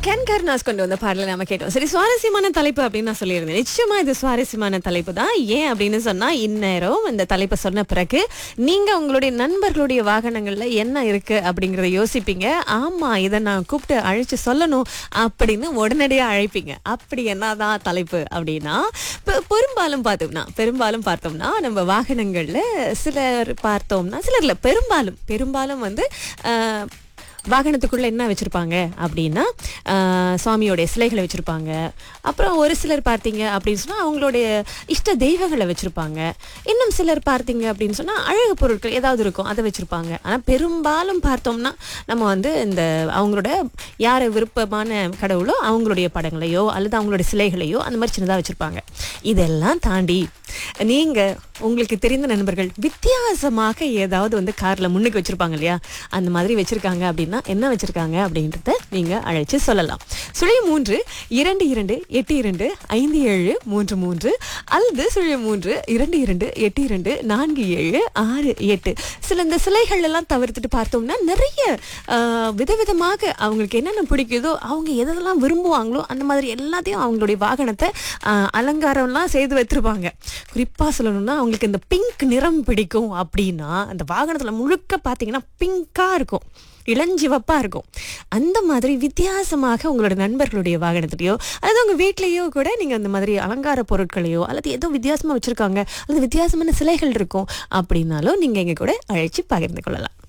can Karunas கொண்டு வந்த பாடலை நாம கேட்டோம் சரி சுவாரஸ்யமான தலைப்பு அப்படின்னு நான் சொல்லியிருந்தேன் நிச்சயமா இது சுவாரஸ்யமான தலைப்பு தான் ஏன் அப்படின்னு சொன்னா இந்நேரம் இந்த தலைப்பை சொன்ன பிறகு நீங்க உங்களுடைய நண்பர்களுடைய வாகனங்கள்ல என்ன இருக்கு அப்படிங்கறத யோசிப்பீங்க ஆமா இதை நான் கூப்பிட்டு அழைச்சு சொல்லணும் அப்படின்னு உடனடியா அழைப்பீங்க அப்படி என்னதான் தலைப்பு அப்படின்னா பெ- பெரும்பாலும் பார்த்தோம்னா பெரும்பாலும் பார்த்தோம்னா நம்ம வாகனங்கள்ல சிலர் பார்த்தோம்னா சிலர்ல பெரும்பாலும் பெரும்பாலும் வந்து ஆஹ், வாகனத்துக்குள்ள என்ன வச்சிருப்பாங்க அப்படின்னா ஆஹ், சுவாமியோடைய சிலைகளை வச்சிருப்பாங்க அப்புறம் ஒரு சிலர் பார்த்தீங்க அப்படின்னு சொன்னா அவங்களுடைய இஷ்ட தெய்வங்களை வச்சிருப்பாங்க இன்னும் சிலர் பார்த்தீங்க அப்படின்னு சொன்னா அழகு பொருட்கள் ஏதாவது இருக்கும் அதை வச்சிருப்பாங்க ஆனா பெரும்பாலும் பார்த்தோம்னா நம்ம வந்து இந்த அவங்களோட யார் விருப்பமான கடவுளோ அவங்களுடைய படங்களையோ அல்லது அவங்களுடைய சிலைகளையோ அந்த மாதிரி சின்னதாக வச்சிருப்பாங்க இதெல்லாம் தாண்டி நீங்க உங்களுக்கு தெரிந்த நண்பர்கள் வித்தியாசமாக ஏதாவது வந்து கார்ல முன்னுக்கு வச்சிருப்பாங்க இல்லையா அந்த மாதிரி வச்சிருக்காங்க அப்படின்னா என்ன வச்சிருக்காங்க அப்படின்றத நீங்க அழைச்சு சொல்லலாம் சுழி மூன்று இரண்டு இரண்டு எட்டு இரண்டு ஐந்து ஏழு மூன்று மூன்று அல்லது சுழி மூன்று இரண்டு இரண்டு எட்டு இரண்டு நான்கு ஏழு ஆறு எட்டு சில இந்த சிலைகள் எல்லாம் தவிர்த்துட்டு பார்த்தோம்னா நிறைய ஆஹ், விதவிதமாக அவங்களுக்கு என்னென்ன பிடிக்குதோ அவங்க எதெல்லாம் விரும்புவாங்களோ அந்த மாதிரி எல்லாத்தையும் அவங்களுடைய வாகனத்தை ஆஹ், அலங்காரம்லாம் செய்து வச்சிருப்பாங்க குறிப்பாக சொல்லணும்னா அவங்களுக்கு இந்த பிங்க் நிறம் பிடிக்கும் அப்படின்னா அந்த வாகனத்தில் முழுக்க பார்த்தீங்கன்னா பிங்காக இருக்கும் இளஞ்சிவப்பா இருக்கும் அந்த மாதிரி வித்தியாசமாக உங்களோட நண்பர்களுடைய வாகனத்திலையோ அல்லது உங்க வீட்லயோ கூட நீங்க அந்த மாதிரி அலங்கார பொருட்களையோ அல்லது ஏதோ வித்தியாசமா வச்சிருக்காங்க அல்லது வித்தியாசமான சிலைகள் இருக்கும் அப்படின்னாலும் நீங்க எங்க கூட அழைச்சு பகிர்ந்து கொள்ளலாம்